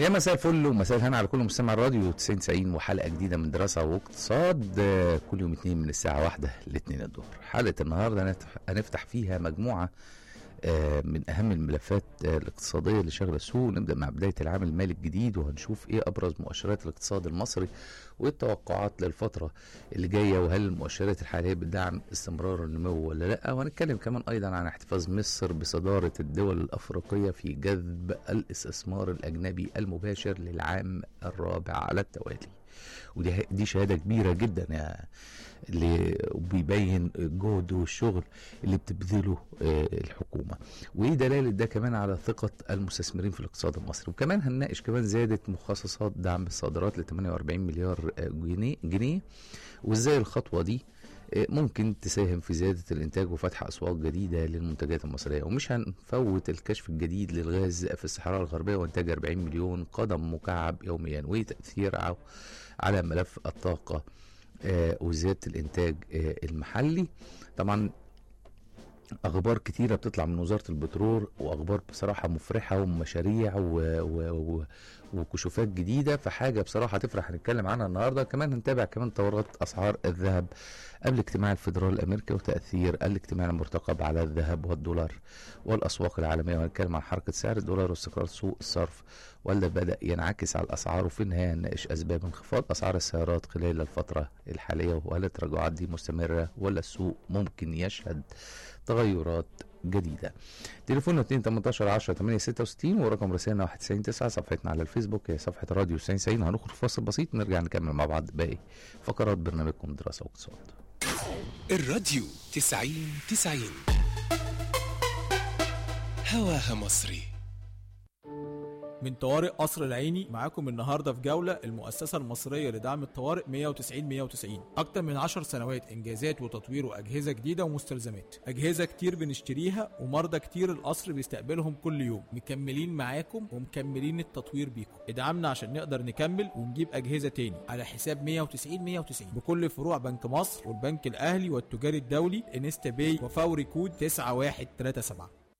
يا مساء الفل ومساء الهنا على كل مستمع الراديو 90 90 وحلقه جديده من دراسه واقتصاد آه، كل يوم اثنين من الساعه واحدة لاثنين الظهر حلقه النهارده هنفتح- هنفتح فيها مجموعه آه، من اهم الملفات آه، الاقتصاديه اللي شغله السوق نبدا مع بدايه العام المالي الجديد وهنشوف ايه ابرز مؤشرات الاقتصاد المصري وايه التوقعات للفتره اللي جايه وهل المؤشرات الحاليه بتدعم استمرار النمو ولا لا وهنتكلم كمان ايضا عن احتفاظ مصر بصداره الدول الافريقيه في جذب الاستثمار الاجنبي المباشر للعام الرابع على التوالي ودي دي شهاده كبيره جدا يا اللي بيبين الجهد والشغل اللي بتبذله آه، الحكومه وايه دلاله ده كمان على ثقه المستثمرين في الاقتصاد المصري وكمان هنناقش كمان زياده مخصصات دعم الصادرات ل 48 مليار آه، جنيه جنيه وازاي الخطوه دي آه، ممكن تساهم في زيادة الإنتاج وفتح أسواق جديدة للمنتجات المصرية ومش هنفوت الكشف الجديد للغاز في الصحراء الغربية وإنتاج 40 مليون قدم مكعب يوميا وتأثير على ملف الطاقة آه، وزيادة الإنتاج آه، المحلي طبعا أخبار كتيرة بتطلع من وزارة البترول وأخبار بصراحة مفرحة ومشاريع و... و... و... وكشوفات جديدة فحاجة بصراحة تفرح هنتكلم عنها النهاردة كمان هنتابع كمان تطورات أسعار الذهب قبل اجتماع الفيدرالي الأمريكي وتأثير الاجتماع المرتقب على الذهب والدولار والأسواق العالمية وهنتكلم عن حركة سعر الدولار واستقرار سوق الصرف ولا بدأ ينعكس على الأسعار وفي النهاية نناقش أسباب انخفاض أسعار السيارات خلال الفترة الحالية وهل التراجعات دي مستمرة ولا السوق ممكن يشهد تغيرات جديدة تليفوننا 2 18 10 8 66 ورقم رسالنا 91 9 صفحتنا على الفيسبوك هي صفحة راديو 90 90 هنخرج فاصل بسيط ونرجع نكمل مع بعض باقي فقرات برنامجكم دراسة واقتصاد الراديو تسعين تسعين هواها مصري من طوارئ قصر العيني معاكم النهارده في جوله المؤسسه المصريه لدعم الطوارئ 190 190 اكتر من 10 سنوات انجازات وتطوير واجهزه جديده ومستلزمات اجهزه كتير بنشتريها ومرضى كتير القصر بيستقبلهم كل يوم مكملين معاكم ومكملين التطوير بيكم ادعمنا عشان نقدر نكمل ونجيب اجهزه تاني على حساب 190 190 بكل فروع بنك مصر والبنك الاهلي والتجاري الدولي انستا باي وفوري كود 9137